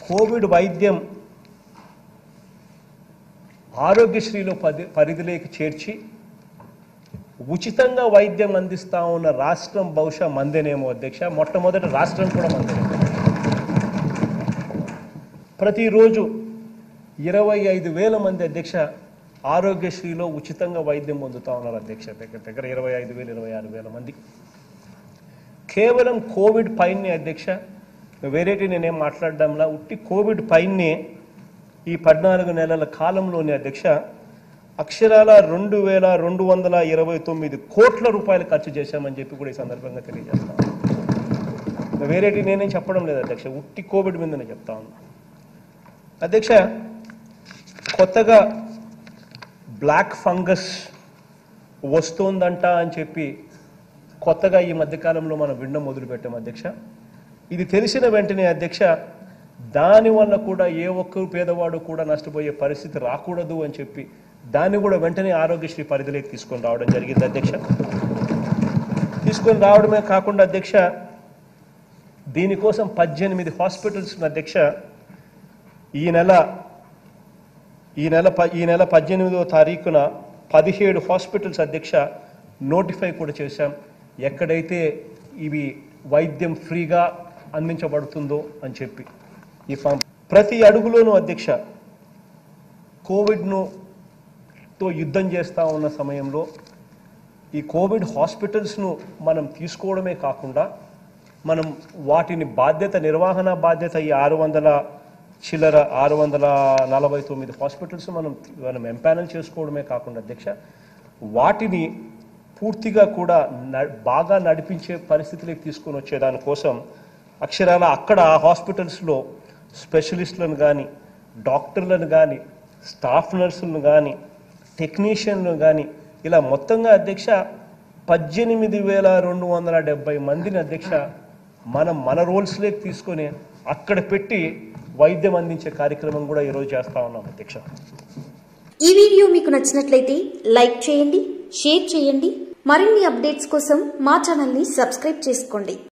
Covid వైద్యం ఆరోగ్యశ్రీలో పది పరిధిలోకి చేర్చి ఉచితంగా వైద్యం అందిస్తా ఉన్న రాష్ట్రం బహుశా మందేనేమో అధ్యక్ష మొట్టమొదటి రాష్ట్రం కూడా మందేనేమో ప్రతిరోజు ఇరవై ఐదు వేల మంది అధ్యక్ష ఆరోగ్యశ్రీలో ఉచితంగా వైద్యం పొందుతా ఉన్నారు అధ్యక్ష దగ్గర దగ్గర ఇరవై ఐదు వేలు ఇరవై ఆరు వేల మంది కేవలం కోవిడ్ పైనే అధ్యక్ష వేరేటి నేనేం మాట్లాడడంలా ఉట్టి కోవిడ్ పైనే ఈ పద్నాలుగు నెలల కాలంలోని అధ్యక్ష అక్షరాల రెండు వేల రెండు వందల ఇరవై తొమ్మిది కోట్ల రూపాయలు ఖర్చు చేశామని చెప్పి కూడా ఈ సందర్భంగా తెలియజేస్తాను వేరేటి నేనేం చెప్పడం లేదు అధ్యక్ష ఉట్టి కోవిడ్ మీదనే చెప్తా ఉన్నా అధ్యక్ష కొత్తగా బ్లాక్ ఫంగస్ వస్తోందంట అని చెప్పి కొత్తగా ఈ మధ్యకాలంలో మనం వినడం మొదలుపెట్టాం అధ్యక్ష ఇది తెలిసిన వెంటనే అధ్యక్ష దానివల్ల కూడా ఏ ఒక్కరు పేదవాడు కూడా నష్టపోయే పరిస్థితి రాకూడదు అని చెప్పి దాన్ని కూడా వెంటనే ఆరోగ్యశ్రీ పరిధిలోకి తీసుకొని రావడం జరిగింది అధ్యక్ష తీసుకొని రావడమే కాకుండా అధ్యక్ష దీనికోసం పద్దెనిమిది హాస్పిటల్స్ అధ్యక్ష ఈ నెల ఈ నెల ప ఈ నెల పద్దెనిమిదవ తారీఖున పదిహేడు హాస్పిటల్స్ అధ్యక్ష నోటిఫై కూడా చేశాం ఎక్కడైతే ఇవి వైద్యం ఫ్రీగా అందించబడుతుందో అని చెప్పి ఈ ఫామ్ ప్రతి అడుగులోనూ అధ్యక్ష కోవిడ్ను తో యుద్ధం చేస్తూ ఉన్న సమయంలో ఈ కోవిడ్ హాస్పిటల్స్ను మనం తీసుకోవడమే కాకుండా మనం వాటిని బాధ్యత నిర్వహణ బాధ్యత ఈ ఆరు వందల చిల్లర ఆరు వందల నలభై తొమ్మిది హాస్పిటల్స్ మనం మనం ఎంపానల్ చేసుకోవడమే కాకుండా అధ్యక్ష వాటిని పూర్తిగా కూడా న- బాగా నడిపించే పరిస్థితిలోకి తీసుకొని వచ్చే దానికోసం అక్షరాల అక్కడ ఆ హాస్పిటల్స్లో స్పెషలిస్టులను కానీ డాక్టర్లను కానీ స్టాఫ్ నర్సులను కానీ టెక్నీషియన్లు కానీ ఇలా మొత్తంగా అధ్యక్ష పద్దెనిమిది వేల రెండు వందల డెబ్బై మందిని అధ్యక్ష మనం మన రోల్స్లోకి తీసుకొని అక్కడ పెట్టి వైద్యం అందించే కార్యక్రమం కూడా ఈరోజు చేస్తా ఉన్నాం అధ్యక్ష ఈ వీడియో మీకు నచ్చినట్లయితే లైక్ చేయండి షేర్ చేయండి మరిన్ని అప్డేట్స్ కోసం మా ఛానల్ని సబ్స్క్రైబ్ చేసుకోండి